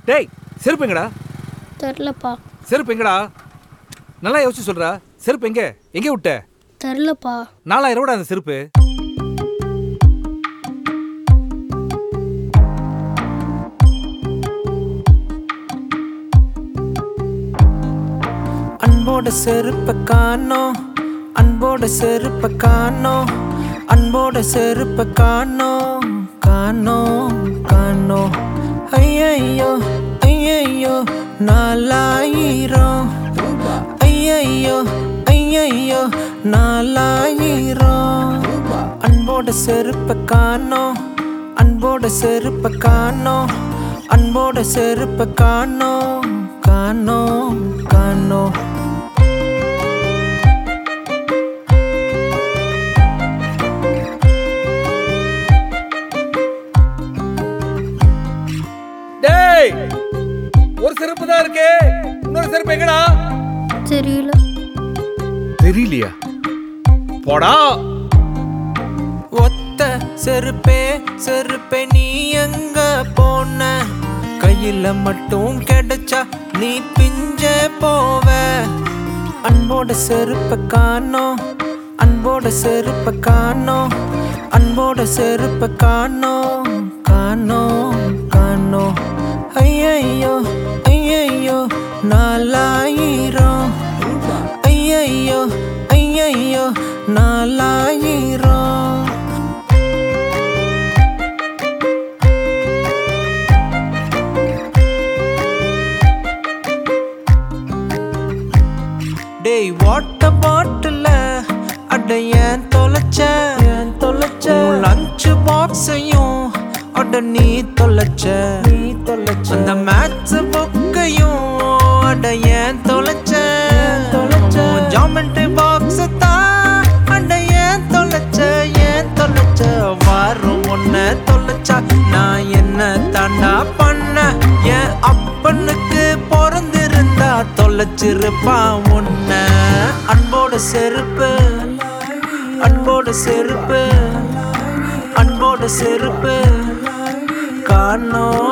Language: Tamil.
டேய் செருப்பு எங்கடா தெரிலப்பா செருப்பு எங்கடா நல்லா யோசிச்சு சொல்றா செருப்பு எங்க எங்க விட்ட தெரிலப்பா நாலாயிரம் ரூபாடா அந்த செருப்பு அன்போட செருப்ப காணோம் அன்போட செருப்ப காணோம் அன்போட செருப்ப காணோம் காணோம் காணோம் ஐயையோ ஐயையோ நாலாயிரம் ஐயையோ ஐயையோ நாலாயிரம் அன்போட செருப்ப காணோம் அன்போட செருப்ப காணோம் அன்போட செருப்ப காணோம் காணோம் காணோம் டேய் ஒரு செருப்பு தான் இருக்கு இன்னொரு செருப்பு எங்கடா தெரியல தெரியலையா போடா ஒத்த செருப்பே செருப்பே நீ எங்க போன கையில மட்டும் கிடைச்சா நீ பிஞ்ச போவ அன்போட செருப்ப காணோம் அன்போட செருப்ப காணோம் அன்போட செருப்ப காணோம் காணோம் காணோம் ஐயையோ ஐயையோ நாலாயிரம் ஐயையோ ஐயையோ நாலாயிரம் டேய் வாட்ட பாட்டில் அட ஏன் தொலைச்ச ஏன் தொலைச்ச லஞ்ச் பாக்ஸையும் அட நீ தொலைச்ச நீ தொலைச்ச அந்த மேத்ஸ் புக்கையும் அட ஏன் தொலைச்ச தொலைச்ச ஜாமெண்ட்ரி பாக்ஸ் தான் அட ஏன் தொலைச்ச ஏன் தொலைச்ச வாரம் ஒன்ன தொலைச்சா நான் என்ன தாண்டா பண்ண என் அப்பனுக்கு பிறந்திருந்தா தொலைச்சிருப்பான் உன்ன அன்போட செருப்பு அன்போட செருப்பு அன்போட செருப்பு காணோம்